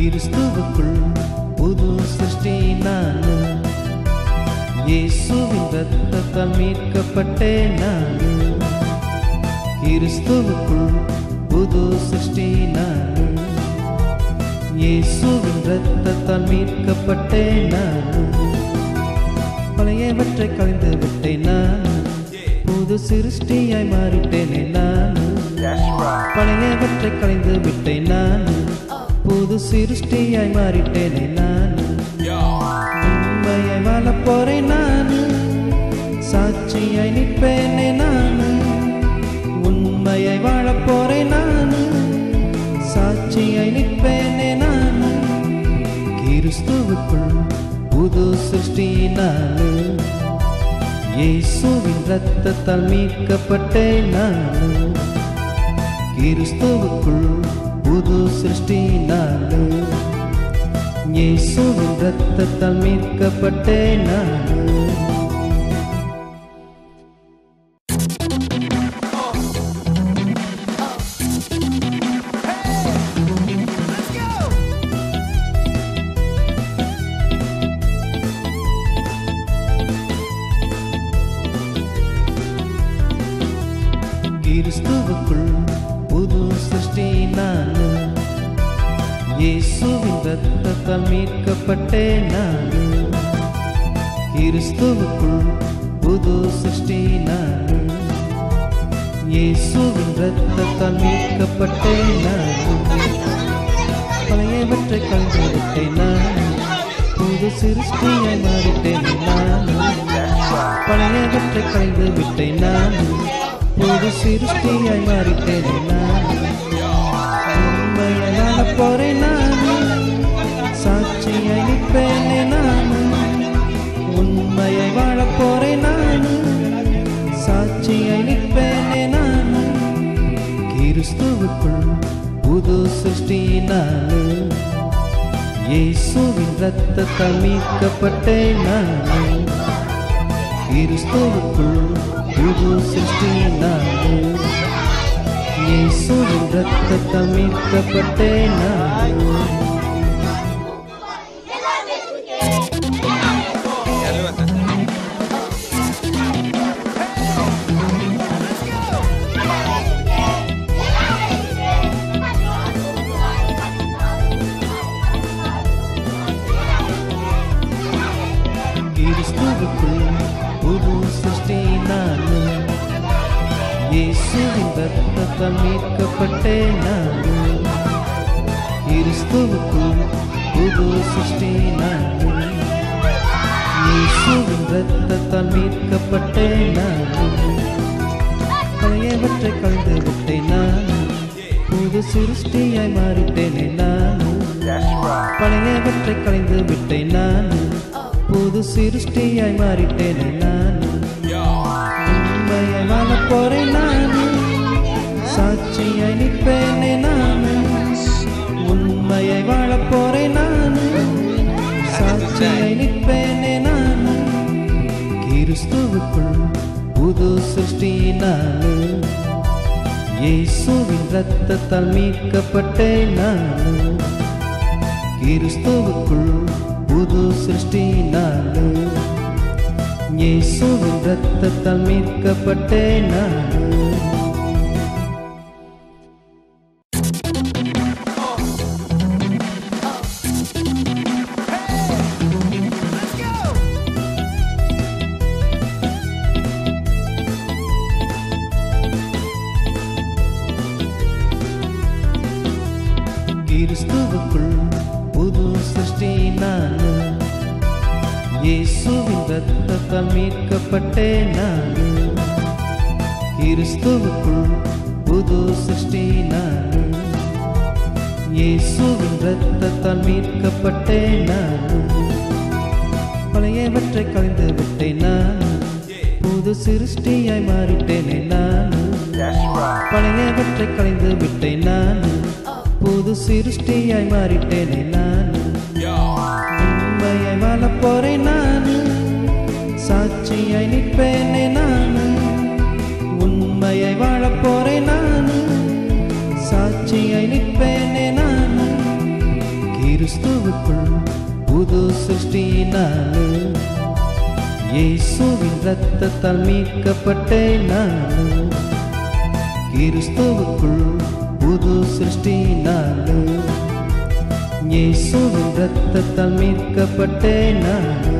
கிறிஸ்துவுக்குள் புது சிருஷ்டி நான் இயேசுவின் ரத்தத்தால் மீட்கப்பட்டேன் நான் கிறிஸ்துவுக்குள் புது சிருஷ்டி நான் இயேசுவின் ரத்தத்தால் மீட்கப்பட்டேன் நான் பழையவற்றை கலைந்து விட்டேன் நான் புது சிருஷ்டியாய் மாறிட்டேனே நான் பழையவற்றை கலைந்து விட்டேன் நான் புது சிருஷ்டியாய் மாறிட்டேனே நான் உண்மையை வாழ போறேன் நான் சாட்சியாய் நிற்பேனே நான் உண்மையை வாழ போறேன் நான் சாட்சியாய் நிற்பேனே நான் கிறிஸ்துவுக்குள் புது சிருஷ்டி நான் இயேசுவின் ரத்தத்தால் மீட்கப்பட்டேன் நான் கிறிஸ்துவுக்குள் புது சிருஷ்டி நான் இயேசுவின் ரத்தத்தால் மீட்கப்பட்டேன் நான் கிறிஸ்துவுக்குள் புது சிருஷ்டி நான் இயேசுவின் ரத்தத்தால் மீட்கப்பட்டேன் நான் கிறிஸ்துவுக்குள் புது சிருஷ்டி நான் இயேசுவின் ரத்தத்தால் மீட்கப்பட்டேன் நான் பழையவற்றை கலந்து விட்டேன் நான் புது சிருஷ்டியாய் மாறிட்டேன் நான் பழையவற்றை கலைந்து விட்டேன் நான் புது சிருஷ்டியாய் மாறிட்டேன் நான் உண்மையான போறேன் நான் சாட்சியாய் நிற்பேனே நான் உண்மையை வாழ போறேன் நான் சாட்சியாய் நிற்பேனே நான் கிறிஸ்துவுக்குள் புது சிருஷ்டி நான் இயேசுவின் ரத்தத்தால் மீட்கப்பட்டேன் நான் கிறிஸ்துவுக்குள் புது சிருஷ்டி நான் இயேசுவின் ரத்தத்தால் மீட்கப்பட்டேன் நான் கிறிஸ்துவுக்குள் புது சிருஷ்டி நான் இயேசுவின் ரத்தத்தால் மீட்கப்பட்டேன் நான் கிறிஸ்துவுக்குள் புது சிருஷ்டி நான் இயேசுவின் ரத்தத்தால் மீட்கப்பட்டேன் நான் பழையவற்றை கலந்து விட்டேன் நான் புது சிருஷ்டியாய் மாறிட்டேனே நான் பழையவற்றை கலைந்து விட்டேன் நான் புது சிருஷ்டியாய் மாறிட்டேனே நான் உண்மையை வாழ போறேன் நான் சாட்சியாய் நிற்பேனே நான் உண்மையை வாழ போறேன் நான் சாட்சியாய் நிற்பேனே நான் கிறிஸ்துவுக்குள் புது சிருஷ்டி நான் இயேசுவின் ரத்தத்தால் மீட்கப்பட்டேன் நான் கிறிஸ்துவுக்குள் புது சிருஷ்டி நான் இயேசுவின் ரத்தத்தால் மீட்கப்பட்டேன் நான் கிறிஸ்துவுக்குள் புது சிருஷ்டி நான் இயேசுவின் ரத்தத்தால் மீட்கப்பட்டேன் நான் கிறிஸ்துவுக்குள் புது சிருஷ்டி நான் இயேசுவின் ரத்தத்தால் மீட்கப்பட்டேன் நான் பழையவற்றை கலைந்து விட்டேன் நான் புது சிருஷ்டியாய் மாறிட்டேனே நான் பழையவற்றை கலைந்து விட்டேன் நான் புது சிருஷ்டியாய் மாறிட்டேனே நான் உண்மையை வாழ போறேன் நான் சாட்சியாய் நிற்பேனே நான் உண்மையை வாழ போறேன் நான் சாட்சியாய் நிற்பேனே நான் கிறிஸ்துவுக்குள் புது சிருஷ்டி நானு இயேசுவின் ரத்தத்தால் மீட்கப்பட்டேன் நானு கிறிஸ்துவுக்குள் புது சிருஷ்டி நானு இயேசுவின் ரத்தத்தால் மீட்கப்பட்டேன் நானு